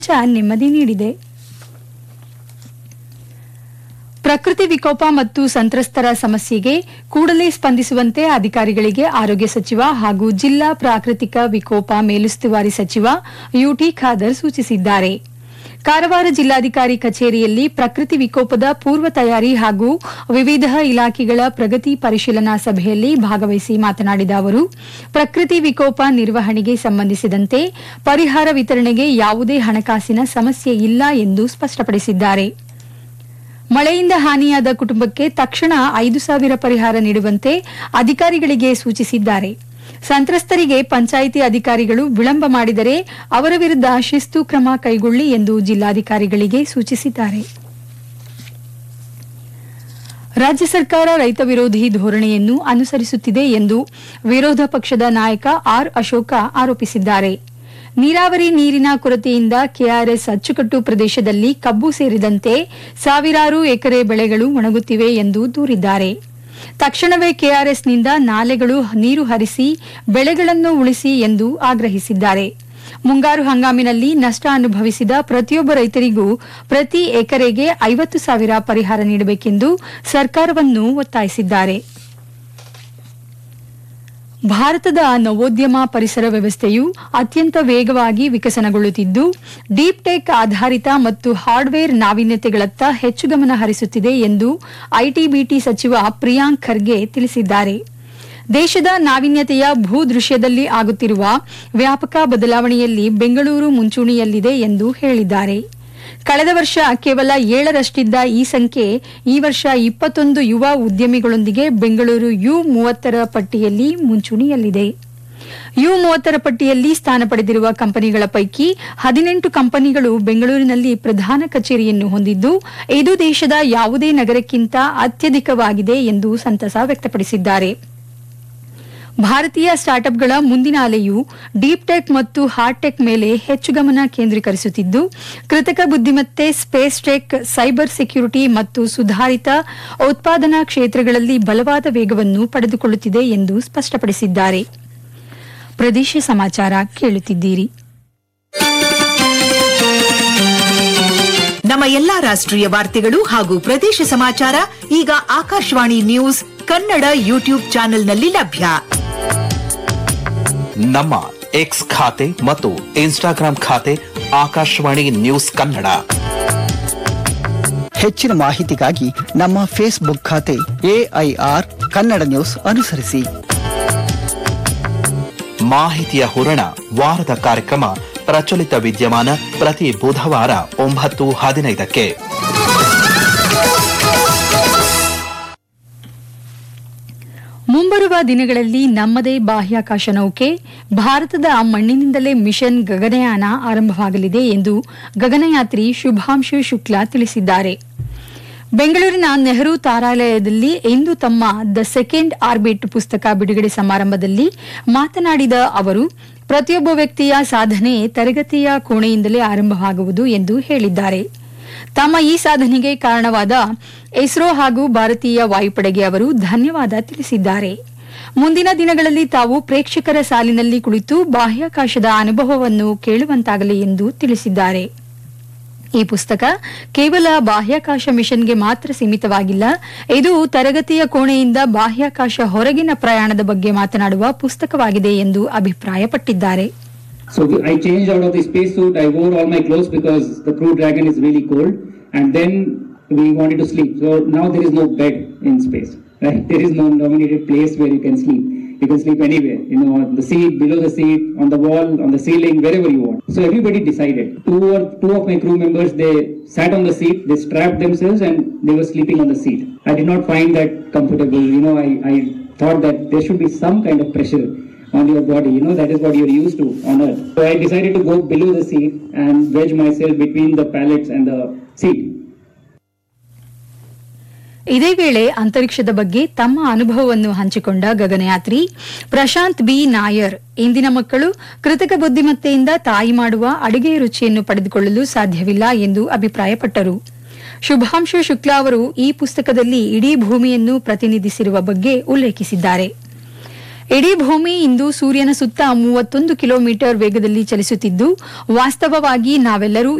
ಚ ನೆಮ್ಮದಿ ನೀಡಿದೆ ಪ್ರಕೃತಿ ವಿಕೋಪ ಮತ್ತು ಸಂತ್ರಸ್ತರ ಸಮಸ್ಯೆಗೆ ಕೂಡಲೇ ಸ್ಪಂದಿಸುವಂತೆ ಅಧಿಕಾರಿಗಳಿಗೆ ಆರೋಗ್ಯ ಸಚಿವ ಹಾಗೂ ಜಿಲ್ಲಾ ಪ್ರಾಕೃತಿಕ ವಿಕೋಪ ಮೇಲುಸ್ತುವಾರಿ ಸಚಿವ ಯುಟಿ ಖಾದರ್ ಸೂಚಿಸಿದ್ದಾರೆ ಕಾರವಾರ ಜಿಲ್ಲಾಧಿಕಾರಿ ಕಚೇರಿಯಲ್ಲಿ ಪ್ರಕೃತಿ ವಿಕೋಪದ ಪೂರ್ವ ತಯಾರಿ ಹಾಗೂ ವಿವಿಧ ಇಲಾಖೆಗಳ ಪ್ರಗತಿ ಪರಿಶೀಲನಾ ಸಭೆಯಲ್ಲಿ ಭಾಗವಹಿಸಿ ಮಾತನಾಡಿದ ಅವರು ಪ್ರಕೃತಿ ವಿಕೋಪ ನಿರ್ವಹಣೆಗೆ ಸಂಬಂಧಿಸಿದಂತೆ ಪರಿಹಾರ ವಿತರಣೆಗೆ ಯಾವುದೇ ಹಣಕಾಸಿನ ಸಮಸ್ಯೆ ಇಲ್ಲ ಎಂದು ಸ್ಪಷ್ಟಪಡಿಸಿದ್ದಾರೆ ಮಳೆಯಿಂದ ಹಾನಿಯಾದ ಕುಟುಂಬಕ್ಕೆ ತಕ್ಷಣ ಐದು ಸಾವಿರ ಪರಿಹಾರ ನೀಡುವಂತೆ ಅಧಿಕಾರಿಗಳಿಗೆ ಸೂಚಿಸಿದ್ದಾರೆ ಸಂತ್ರಸ್ತರಿಗೆ ಪಂಚಾಯಿತಿ ಅಧಿಕಾರಿಗಳು ವಿಳಂಬ ಮಾಡಿದರೆ ಅವರ ವಿರುದ್ಧ ಶಿಸ್ತು ಕ್ರಮ ಕೈಗೊಳ್ಳಿ ಎಂದು ಜಿಲ್ಲಾಧಿಕಾರಿಗಳಿಗೆ ಸೂಚಿಸಿದ್ದಾರೆ ರಾಜ್ಯ ಸರ್ಕಾರ ರೈತ ವಿರೋಧಿ ಧೋರಣೆಯನ್ನು ಅನುಸರಿಸುತ್ತಿದೆ ಎಂದು ವಿರೋಧ ಪಕ್ಷದ ನಾಯಕ ಆರ್ ಅಶೋಕ ಆರೋಪಿಸಿದ್ದಾರೆ ನೀರಾವರಿ ನೀರಿನ ಕೊರತೆಯಿಂದ ಕೆಆರ್ಎಸ್ ಅಚ್ಚುಕಟ್ಟು ಪ್ರದೇಶದಲ್ಲಿ ಕಬ್ಬು ಸೇರಿದಂತೆ ಸಾವಿರಾರು ಎಕರೆ ಬೆಳೆಗಳು ಒಣಗುತ್ತಿವೆ ಎಂದು ದೂರಿದ್ದಾರೆ ತಕ್ಷಣವೇ ಕೆಆರ್ಎಸ್ನಿಂದ ನಾಲೆಗಳು ನೀರು ಹರಿಸಿ ಬೆಳೆಗಳನ್ನು ಉಳಿಸಿ ಎಂದು ಆಗ್ರಹಿಸಿದ್ದಾರೆ ಮುಂಗಾರು ಹಂಗಾಮಿನಲ್ಲಿ ನಷ್ಟ ಅನುಭವಿಸಿದ ಪ್ರತಿಯೊಬ್ಬ ರೈತರಿಗೂ ಪ್ರತಿ ಎಕರೆಗೆ ಐವತ್ತು ಸಾವಿರ ಪರಿಹಾರ ನೀಡಬೇಕೆಂದು ಸರ್ಕಾರವನ್ನು ಒತ್ತಾಯಿಸಿದ್ದಾರೆ ಭಾರತದ ನವೋದ್ಯಮ ಪರಿಸರ ವ್ಯವಸ್ಥೆಯು ಅತ್ಯಂತ ವೇಗವಾಗಿ ವಿಕಸನಗೊಳ್ಳುತ್ತಿದ್ದು ಡೀಪ್ ಟೆಕ್ ಆಧಾರಿತ ಮತ್ತು ಹಾರ್ಡ್ವೇರ್ ನಾವೀನ್ಯತೆಗಳತ್ತ ಹೆಚ್ಚು ಗಮನ ಹರಿಸುತ್ತಿದೆ ಎಂದು ಐಟಿಬಿಟಿ ಸಚಿವ ಪ್ರಿಯಾಂಕ್ ಖರ್ಗೆ ತಿಳಿಸಿದ್ದಾರೆ ದೇಶದ ನಾವೀನ್ಯತೆಯ ಭೂದೃಶ್ಯದಲ್ಲಿ ಆಗುತ್ತಿರುವ ವ್ಯಾಪಕ ಬದಲಾವಣೆಯಲ್ಲಿ ಬೆಂಗಳೂರು ಮುಂಚೂಣಿಯಲ್ಲಿದೆ ಎಂದು ಹೇಳಿದ್ದಾರೆ ಕಳೆದ ವರ್ಷ ಕೇವಲ ಏಳರಷ್ಟಿದ್ದ ಈ ಸಂಖ್ಯೆ ಈ ವರ್ಷ ಇಪ್ಪತ್ತೊಂದು ಯುವ ಉದ್ಯಮಿಗಳೊಂದಿಗೆ ಬೆಂಗಳೂರು ಯು ಮೂವತ್ತರ ಪಟ್ಟಿಯಲ್ಲಿ ಮುಂಚೂಣಿಯಲ್ಲಿದೆ ಯು ಮೂವತ್ತರ ಪಟ್ಟಿಯಲ್ಲಿ ಸ್ಥಾನ ಪಡೆದಿರುವ ಕಂಪನಿಗಳ ಪೈಕಿ ಹದಿನೆಂಟು ಕಂಪನಿಗಳು ಬೆಂಗಳೂರಿನಲ್ಲಿ ಪ್ರಧಾನ ಕಚೇರಿಯನ್ನು ಹೊಂದಿದ್ದು ಇದು ದೇಶದ ಯಾವುದೇ ನಗರಕ್ಕಿಂತ ಅತ್ಯಧಿಕವಾಗಿದೆ ಎಂದು ಸಂತಸ ವ್ಯಕ್ತಪಡಿಸಿದ್ದಾರೆ ಭಾರತೀಯ ಸ್ಟಾರ್ಟ್ಅಪ್ಗಳ ಮುಂದಿನ ಅಲೆಯು ಡೀಪ್ ಟೆಕ್ ಮತ್ತು ಹಾರ್ಡ್ ಟೆಕ್ ಮೇಲೆ ಹೆಚ್ಚು ಗಮನ ಕೇಂದ್ರೀಕರಿಸುತ್ತಿದ್ದು ಕೃತಕ ಬುದ್ದಿಮತ್ತೆ ಸ್ಪೇಸ್ ಟೆಕ್ ಸೈಬರ್ ಸೆಕ್ಯುರಿಟಿ ಮತ್ತು ಸುಧಾರಿತ ಉತ್ಪಾದನಾ ಕ್ಷೇತ್ರಗಳಲ್ಲಿ ಬಲವಾದ ವೇಗವನ್ನು ಪಡೆದುಕೊಳ್ಳುತ್ತಿದೆ ಎಂದು ಸ್ಪಷ್ಟಪಡಿಸಿದ್ದಾರೆ ಪ್ರದೇಶ ಸಮಾಚಾರ ಕೇಳುತ್ತಿದ್ದೀರಿ ನಮ್ಮ ಎಲ್ಲಾ ರಾಷ್ಟ್ರೀಯ ವಾರ್ತೆಗಳು ಹಾಗೂ ಪ್ರದೇಶ ಸಮಾಚಾರ ಈಗ ಆಕಾಶವಾಣಿ ನ್ಯೂಸ್ ಕನ್ನಡ ಯೂಟ್ಯೂಬ್ ಚಾನೆಲ್ನಲ್ಲಿ ಲಭ್ಯ ನಮ್ಮ ಎಕ್ಸ್ ಖಾತೆ ಮತ್ತು ಇನ್ಸ್ಟಾಗ್ರಾಂ ಖಾತೆ ಆಕಾಶವಾಣಿ ನ್ಯೂಸ್ ಕನ್ನಡ ಹೆಚ್ಚಿನ ಮಾಹಿತಿಗಾಗಿ ನಮ್ಮ ಫೇಸ್ಬುಕ್ ಖಾತೆ ಎಐಆರ್ ಕನ್ನಡ ನ್ಯೂಸ್ ಅನುಸರಿಸಿ ಮಾಹಿತಿಯ ಹೂರಣ ವಾರದ ಕಾರ್ಯಕ್ರಮ ಪ್ರಚಲಿತ ವಿದ್ಯಮಾನ ಪ್ರತಿ ಬುಧವಾರ ಒಂಬತ್ತು ಹದಿನೈದಕ್ಕೆ ಮುಂಬರುವ ದಿನಗಳಲ್ಲಿ ನಮ್ಮದೇ ಬಾಹ್ಯಾಕಾಶ ನೌಕೆ ಭಾರತದ ಮಣ್ಣಿನಿಂದಲೇ ಮಿಷನ್ ಗಗನಯಾನ ಆರಂಭವಾಗಲಿದೆ ಎಂದು ಗಗನಯಾತ್ರಿ ಶುಭಾಂಶು ಶುಕ್ಲಾ ತಿಳಿಸಿದ್ದಾರೆ ಬೆಂಗಳೂರಿನ ನೆಹರು ತಾರಾಲಯದಲ್ಲಿ ಇಂದು ತಮ್ಮ ದ ಸೆಕೆಂಡ್ ಆರ್ಬಿಟ್ ಪುಸ್ತಕ ಬಿಡುಗಡೆ ಸಮಾರಂಭದಲ್ಲಿ ಮಾತನಾಡಿದ ಅವರು ಪ್ರತಿಯೊಬ್ಬ ವ್ಯಕ್ತಿಯ ಸಾಧನೆ ತರಗತಿಯ ಕೋಣೆಯಿಂದಲೇ ಆರಂಭವಾಗುವುದು ಎಂದು ಹೇಳಿದ್ದಾರೆ ತಮ್ಮ ಈ ಸಾಧನೆಗೆ ಕಾರಣವಾದ ಇಸ್ರೋ ಹಾಗೂ ಭಾರತೀಯ ವಾಯುಪಡೆಗೆ ಅವರು ಧನ್ಯವಾದ ತಿಳಿಸಿದ್ದಾರೆ ಮುಂದಿನ ದಿನಗಳಲ್ಲಿ ತಾವು ಪ್ರೇಕ್ಷಕರ ಸಾಲಿನಲ್ಲಿ ಕುಳಿತು ಬಾಹ್ಯಾಕಾಶದ ಅನುಭವವನ್ನು ಕೇಳುವಂತಾಗಲಿ ಎಂದು ತಿಳಿಸಿದ್ದಾರೆ ಈ ಪುಸ್ತಕ ಕೇವಲ ಬಾಹ್ಯಾಕಾಶ ಮಿಷನ್ಗೆ ಮಾತ್ರ ಸೀಮಿತವಾಗಿಲ್ಲ ಇದು ತರಗತಿಯ ಕೋಣೆಯಿಂದ ಬಾಹ್ಯಾಕಾಶ ಹೊರಗಿನ ಪ್ರಯಾಣದ ಬಗ್ಗೆ ಮಾತನಾಡುವ ಪುಸ್ತಕವಾಗಿದೆ ಎಂದು ಅಭಿಪ್ರಾಯಪಟ್ಟಿದ್ದಾರೆ So we- I changed out of the spacesuit. I wore all my clothes because the Crew Dragon is really cold. And then we wanted to sleep. So now there is no bed in space. Right? There is no nominated place where you can sleep. You can sleep anywhere. You know, on the seat, below the seat, on the wall, on the ceiling, wherever you want. So everybody decided. Two or two of my crew members they sat on the seat, they strapped themselves, and they were sleeping on the seat. I did not find that comfortable. You know, I, I thought that there should be some kind of pressure on your body. You know, that is what you're used to on Earth. So I decided to go below the seat and wedge myself between the pallets and the seat. ಇದೇ ವೇಳೆ ಅಂತರಿಕ್ಷದ ಬಗ್ಗೆ ತಮ್ಮ ಅನುಭವವನ್ನು ಹಂಚಿಕೊಂಡ ಗಗನಯಾತ್ರಿ Prashant B Nair ಇಂದಿನ ಮಕ್ಕಳು ಕೃತಕ ಬುದ್ದಿಮತ್ತೆಯಿಂದ ತಾಯಿ ಮಾಡುವ ಅಡುಗೆ ರುಚಿಯನ್ನು ಪಡೆದುಕೊಳ್ಳಲು ಸಾಧ್ಯವಿಲ್ಲ ಎಂದು ಅಭಿಪ್ರಾಯಪಟ್ಟರು ಶುಭಾಂಶು ಶುಕ್ಲಾ ಅವರು ಈ ಪುಸ್ತಕದಲ್ಲಿ ಇಡೀ ಭೂಮಿಯನ್ನು ಪ್ರತಿನಿಧಿಸಿರುವ ಬಗ್ಗೆ ಉಲ್ಲೇಖಿಸಿದ್ದಾರೆ ಇಡೀ ಭೂಮಿ ಇಂದು ಸೂರ್ಯನ ಸುತ್ತ ಮೂವತ್ತೊಂದು ಕಿಲೋಮೀಟರ್ ವೇಗದಲ್ಲಿ ಚಲಿಸುತ್ತಿದ್ದು ವಾಸ್ತವವಾಗಿ ನಾವೆಲ್ಲರೂ